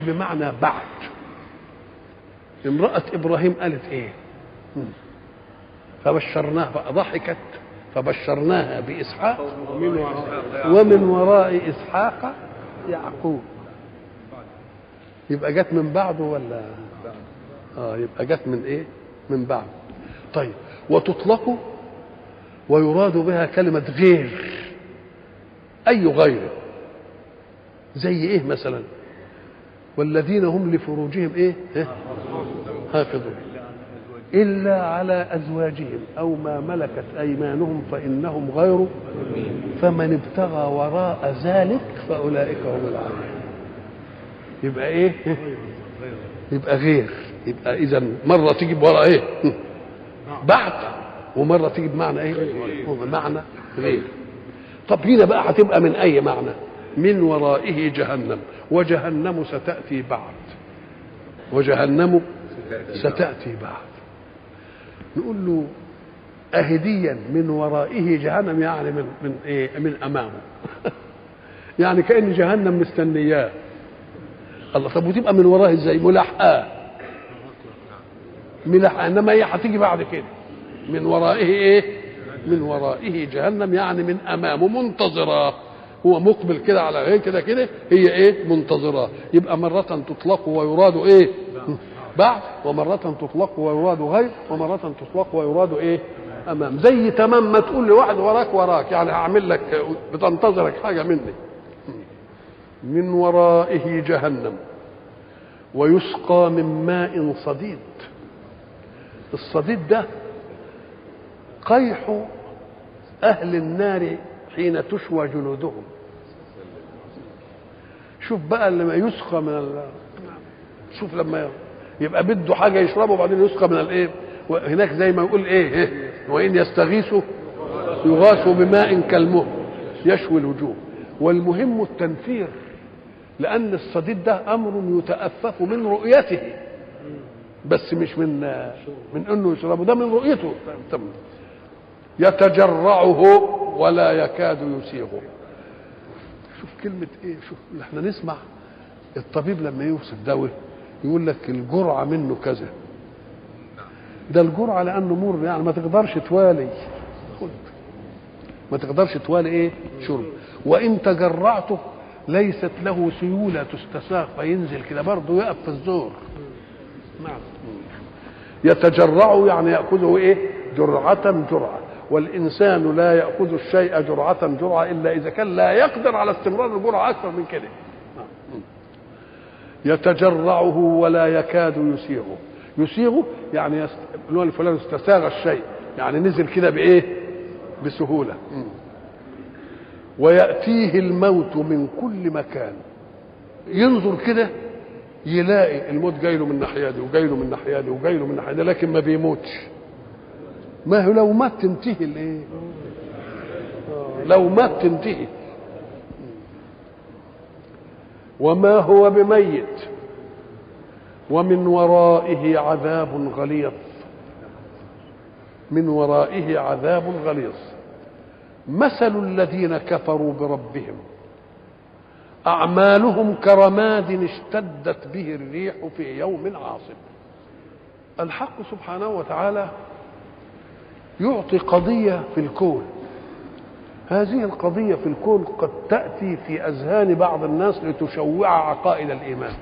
بمعنى بعد امرأة إبراهيم قالت إيه فبشرناها فضحكت فبشرناها بإسحاق ومن وراء إسحاق يعقوب يبقى جت من بعده ولا اه يبقى جت من ايه من بعد طيب وتطلق ويراد بها كلمة غير أي غير زي إيه مثلا والذين هم لفروجهم إيه, إيه؟ حافظون إلا على أزواجهم أو ما ملكت أيمانهم فإنهم غير فمن ابتغى وراء ذلك فأولئك هم العادون يبقى إيه يبقى غير يبقى إذا مرة تيجي وراء إيه بعد ومرة تيجي بمعنى إيه بمعنى غير طب هنا بقى هتبقى من أي معنى من ورائه جهنم وجهنم ستأتي بعد وجهنم ستأتي بعد نقول له أهديا من ورائه جهنم يعني من من إيه من أمامه يعني كأن جهنم مستنياه الله طب وتبقى من وراه ازاي ملاحقاه ملاحقاه انما هي هتيجي بعد كده من ورائه ايه من ورائه جهنم يعني من امامه منتظره هو مقبل كده على غير كده كده هي ايه منتظره يبقى مره تطلق ويراد ايه بعد ومرة تطلق ويراد غير ومرة تطلق ويراد ايه امام زي تمام ما تقول لواحد وراك وراك يعني هعمل لك بتنتظرك حاجة مني من ورائه جهنم ويسقى من ماء صديد الصديد ده قيح اهل النار حين تشوى جلودهم شوف بقى لما يسقى من ال... شوف لما يبقى بده حاجه يشربه وبعدين يسقى من الايه هناك زي ما يقول ايه, إيه؟ وان يستغيثوا يغاثوا بماء كالمهل يشوي الوجوه والمهم التنفير لان الصديد ده امر يتأفف من رؤيته بس مش من من انه يشربه ده من رؤيته يتجرعه ولا يكاد يسيغه شوف كلمة ايه شوف احنا نسمع الطبيب لما يوصف دواء يقول لك الجرعة منه كذا ده الجرعة لأنه مر يعني ما تقدرش توالي ما تقدرش توالي ايه شرب وإن تجرعته ليست له سيولة تستساغ فينزل كده برضه يقف في الزور نعم يتجرع يعني يأخذه ايه جرعة جرعة والإنسان لا يأخذ الشيء جرعة جرعة إلا إذا كان لا يقدر على استمرار الجرعة أكثر من كده يتجرعه ولا يكاد يسيغه يسيغه يعني يست... الفلان استساغ الشيء يعني نزل كده بايه بسهوله وياتيه الموت من كل مكان ينظر كده يلاقي الموت جاي له من الناحيه دي وجاي له من الناحيه دي وجاي له من الناحيه دي لكن ما بيموتش ما هو لو مات تنتهي الايه لو مات تنتهي وما هو بميت ومن ورائه عذاب غليظ من ورائه عذاب غليظ مثل الذين كفروا بربهم أعمالهم كرماد اشتدت به الريح في يوم عاصف الحق سبحانه وتعالى يعطي قضية في الكون هذه القضية في الكون قد تأتي في أذهان بعض الناس لتشوع عقائد الإيمان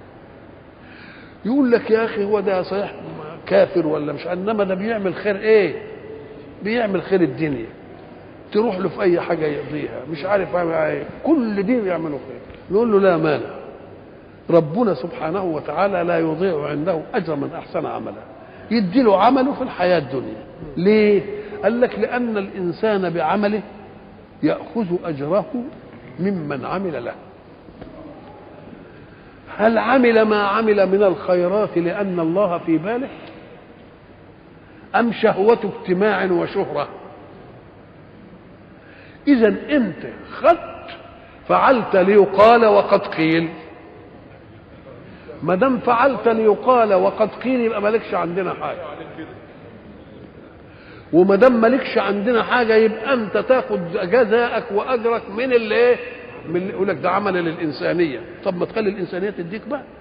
يقول لك يا أخي هو ده صحيح كافر ولا مش إنما ده بيعمل خير إيه بيعمل خير الدنيا تروح له في أي حاجة يقضيها مش عارف ايه كل دين بيعملوا خير نقول له لا مانع ربنا سبحانه وتعالى لا يضيع عنده أجر من أحسن عملا يدي له عمله في الحياة الدنيا ليه قال لك لأن الإنسان بعمله يأخذ أجره ممن عمل له هل عمل ما عمل من الخيرات لأن الله في باله أم شهوة اجتماع وشهرة إذا أنت خدت فعلت ليقال وقد قيل ما دام فعلت ليقال وقد قيل يبقى مالكش عندنا حاجه وما دام مالكش عندنا حاجه يبقى انت تاخد جزاءك واجرك من اللي ايه من اللي يقول لك ده عمل للانسانيه طب ما تخلي الانسانيه تديك بقى